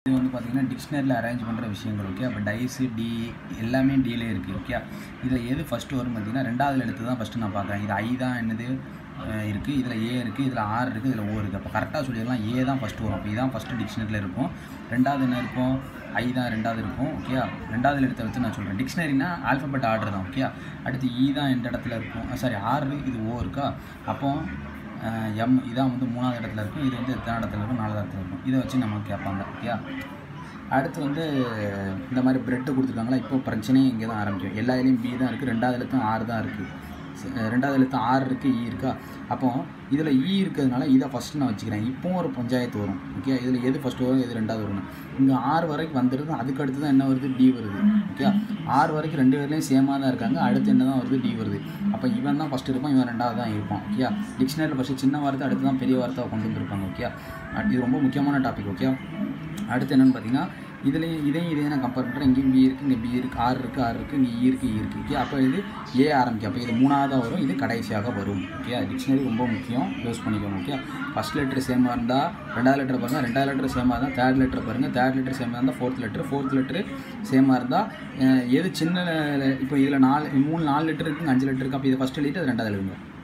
இது வந்து பார்த்தீங்கன்னா டிக்ஷனரியில் அரேஞ்ச் பண்ணுற விஷயங்கள் ஓகே அப்போ டைஸு டி எல்லாமே டிலே இருக்குது ஓகே இதில் எது ஃபஸ்ட்டு வரும் பார்த்தீங்கன்னா ரெண்டாவது எழுத்து தான் ஃபஸ்ட்டு நான் பார்க்குறேன் இது ஐ தான் என்னது இருக்குது இதில் ஏ இருக்குது இதில் ஆர் இருக்குது இதில் ஓ இருக்குது அப்போ கரெக்டாக சொல்லிடலாம் ஏ தான் ஃபஸ்ட்டு வரும் அப்போ இதுதான் ஃபஸ்ட்டு டிக்ஷனரியில் இருக்கும் ரெண்டாவது என்ன இருக்கும் ஐ தான் ரெண்டாவது இருக்கும் ஓகே ரெண்டாவது எழுத்தை வச்சு நான் சொல்கிறேன் டிக்ஷனரினா ஆல்ஃபபெட் ஆர்டர் தான் ஓகே அடுத்து இ தான் எந்த இடத்துல இருக்கும் சாரி ஆர் இது ஓ இருக்கா அப்போ எம் இதான் வந்து மூணாவது இடத்துல இருக்கும் இது வந்து எத்தனை இடத்துல இருக்கும் நாலாவது இடத்துல இருக்கும் இதை வச்சு நம்ம கேட்பாங்க ஓகே அடுத்து வந்து இந்த மாதிரி பிரெட்டு கொடுத்துருக்காங்களா இப்போ பிரச்சனையே இங்கே தான் ஆரம்பிக்கும் எல்லா இதுலேயும் பி தான் இருக்குது ரெண்டாவது எழுத்தும் ஆறு தான் இருக்குது ரெண்டாவது எழுத்து ஆறு இருக்குது இ இருக்கா அப்போ இதில் இ இருக்கிறதுனால இதை ஃபஸ்ட்டு நான் வச்சுக்கிறேன் இப்போவும் ஒரு பஞ்சாயத்து வரும் ஓகே இதில் எது ஃபஸ்ட்டு வரும் எது ரெண்டாவது வரும் இங்கே ஆறு வரைக்கும் வந்துடுது அதுக்கு அடுத்து தான் என்ன வருது டி வருது ஓகே ஆறு வரைக்கும் ரெண்டு பேர்லேயும் சேமாக தான் இருக்காங்க அடுத்து என்ன தான் வருது டி வருது அப்போ இவன் தான் ஃபஸ்ட்டு இருப்பான் இவன் ரெண்டாவது தான் இருப்பான் ஓகே டிக்ஷனரியில் ஃபஸ்ட்டு சின்ன வார்த்தை அடுத்து தான் பெரிய வார்த்தை கொண்டு வந்திருப்பாங்க ஓகே இது ரொம்ப முக்கியமான டாபிக் ஓகே அடுத்து என்னென்னு பார்த்தீங்கன்னா இதுலேயும் இதையும் இதையும் நான் கம்பேர் பண்ணுறேன் இங்கேயும் பி இருக்குது இங்கே பி இருக்குது ஆறு இருக்குது ஆறு இருக்குது இங்கே இ இருக்குது இ இருக்குது ஓகே அப்போ இது ஏ ஆரம்பிக்கும் அப்போ இது மூணாவதாக வரும் இது கடைசியாக வரும் ஓகே டிக்ஷனரி ரொம்ப முக்கியம் யூஸ் பண்ணிக்கோங்க ஓகே ஃபஸ்ட் லெட்டர் சேமாக இருந்தால் ரெண்டாவது லெட்டர் பாருங்கள் ரெண்டாவது லெட்டர் சேமாக இருந்தால் தேர்ட் லெட்டர் பாருங்கள் தேர்ட் லெட்டர் சேமாக இருந்தால் ஃபோர்த் லெட்டர் ஃபோர்த் லெட்டர் சேமாக இருந்தால் எது சின்ன இப்போ இதில் நாலு மூணு நாலு லெட்டர் இருக்குது அஞ்சு லெட்டர் இருக்குது அப்போ இது ஃபஸ்ட் எழுதிட்டு அது ரெண்டாவது எழுதுங்க